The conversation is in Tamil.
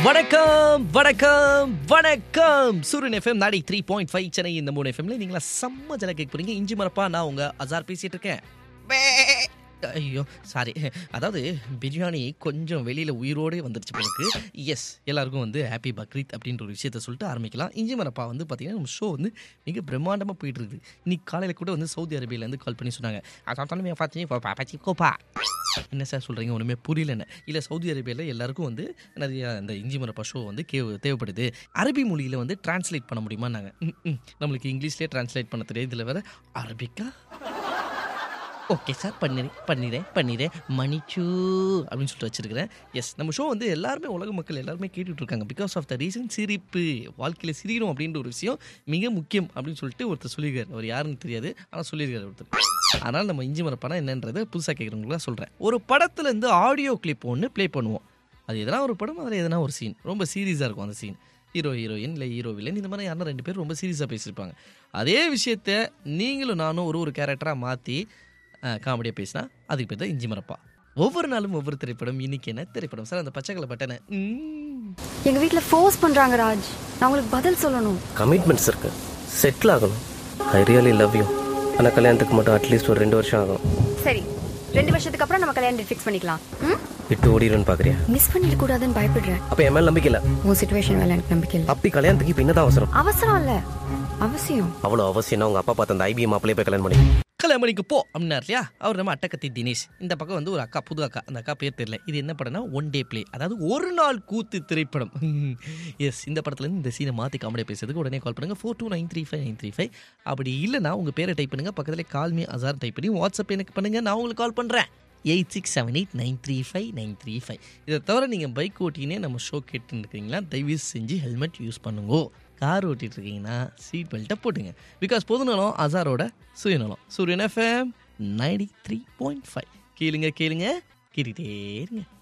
வணக்கம் வணக்கம் வணக்கம் சூரியன் எஃப்எம் நாடி த்ரீ பாயிண்ட் ஃபைவ் சென்னை இந்த மூணு எஃப்எம்ல நீங்களா செம்ம ஜல கேட்க போறீங்க இஞ்சி மரப்பா நான் உங்க அசார் பேசிட்டு இருக்கேன் வே. ஐயோ சாரி அதாவது பிரியாணி கொஞ்சம் வெளியில் உயிரோடே வந்துருச்சு போலுக்கு எஸ் எல்லாருக்கும் வந்து ஹாப்பி பக்ரீத் அப்படின்ற ஒரு விஷயத்த சொல்லிட்டு ஆரம்பிக்கலாம் இஞ்சி மரப்பா வந்து பார்த்தீங்கன்னா நம்ம ஷோ வந்து மிக பிரம்மாண்டமாக போயிட்டு இருக்குது இன்னைக்கு காலையில் கூட வந்து சவுதி அரேபியாலேருந்து கால் பண்ணி சொன்னாங்க அதான் பார்த்தீங்க கோப்பா என்ன சார் சொல்கிறீங்க ஒன்றுமே புரியல என்ன இல்லை சவுதி அரேபியாவில் எல்லாருக்கும் வந்து நிறைய இந்த இஞ்சி மரப்பா ஷோ வந்து கே தேவைப்படுது அரபி மொழியில் வந்து டிரான்ஸ்லேட் பண்ண முடியுமா நாங்கள் நம்மளுக்கு இங்கிலீஷ்லேயே டிரான்ஸ்லேட் பண்ண தெரியாது இதில் வேறு அரபிக்கா ஓகே சார் பண்ணிடுறேன் பண்ணிடுறேன் பண்ணிடுறேன் மணிச்சு அப்படின்னு சொல்லிட்டு வச்சிருக்கிறேன் எஸ் நம்ம ஷோ வந்து எல்லாருமே உலக மக்கள் எல்லாருமே கேட்டுட்டு இருக்காங்க பிகாஸ் ஆஃப் த ரீசன் சிரிப்பு வாழ்க்கையில் சிரிக்கணும் அப்படின்ற ஒரு விஷயம் மிக முக்கியம் அப்படின்னு சொல்லிட்டு ஒருத்தர் சொல்லியிருக்காரு அவர் யாருன்னு தெரியாது ஆனால் சொல்லியிருக்காரு ஒருத்தர் அதனால் நம்ம இஞ்சி மரப்பானா என்னன்றதை புதுசாக கேட்குறவங்களுக்கு சொல்கிறேன் ஒரு படத்துலேருந்து ஆடியோ கிளிப் ஒன்று ப்ளே பண்ணுவோம் அது எதனா ஒரு படம் அதில் எதனா ஒரு சீன் ரொம்ப சீரியஸாக இருக்கும் அந்த சீன் ஹீரோ ஹீரோயின் இல்லை ஹீரோ வில்லன் இந்த மாதிரி யாரும் ரெண்டு பேரும் ரொம்ப சீரியஸாக பேசியிருப்பாங்க அதே விஷயத்த நீங்களும் நானும் ஒரு ஒரு கேரக்டராக மாற்றி காமெடியாக பேசினா அதுக்கு பேர் தான் இஞ்சி மரப்பா ஒவ்வொரு நாளும் ஒவ்வொரு திரைப்படம் இன்னைக்கு என்ன திரைப்படம் சார் அந்த பச்சைக்கலை பட்டனை ம். எங்க வீட்ல ஃபோர்ஸ் பண்றாங்க ராஜ் நான் உங்களுக்கு பதில் சொல்லணும் கமிட்மெண்ட்ஸ் இருக்கு செட்டில் ஆகணும் ஐ ரியலி லவ் யூ ஆனால் கல்யாணத்துக்கு மட்டும் அட்லீஸ்ட் ஒரு ரெண்டு வருஷம் ஆகும் சரி ரெண்டு வருஷத்துக்கு அப்புறம் நம்ம கல்யாணம் ஃபிக்ஸ் பண்ணிக்கலாம் ம் விட்டு ஓடிடுன்னு பார்க்குறியா மிஸ் பண்ணிட கூடாதுன்னு பயப்படுறேன் அப்போ என் மேலே நம்பிக்கை இல்லை உன் சுச்சுவேஷன் மேல எனக்கு நம்பிக்கை இல்லை அப்படி கல்யாணத்துக்கு இப்போ என்னதான் அவசரம் அவசரம் இல்ல அவசியம் அவ்வளோ அவசியம்னா உங்கள் அப்பா பார்த்த அந்த ஐபிஎம் மாப்பிளே போய் கல்யாணம் பண்ணி கல்யாணம் பண்ணிக்கு போ அப்படின்னார் இல்லையா அவர் நம்ம அட்டக்கத்தி தினேஷ் இந்த பக்கம் வந்து ஒரு அக்கா புது அக்கா அந்த அக்கா பேர் தெரியல இது என்ன படம்னா ஒன் டே ப்ளே அதாவது ஒரு நாள் கூத்து திரைப்படம் எஸ் இந்த படத்துலேருந்து இந்த சீனை மாற்றி காமெடி பேசுறதுக்கு உடனே கால் பண்ணுங்க four two nine three five nine three five அப்படி இல்லைனா உங்கள் பேரை டைப் பண்ணுங்க பக்கத்தில் கால்மி அசார் டைப் பண்ணி வாட்ஸ்அப் எனக்கு பண்ணுங்க நான் உங்களுக்கு கால் பண்ணுறேன் eight six seven eight nine three five nine three five இதை தவிர நீங்கள் பைக் ஓட்டினே நம்ம ஷோ கேட்டுன்னு இருக்கீங்களா தயவு செஞ்சு ஹெல்மெட் யூஸ் பண்ணுங்க கார் ஓட்டிட்டு இருக்கீங்கன்னா சீட் பெல்ட்டை போட்டுங்க பிகாஸ் பொதுநலம் அசாரோட சுயநலம் Suryan FM ninety three point five கேளுங்க கேளுங்க கேட்டுகிட்டே இருங்க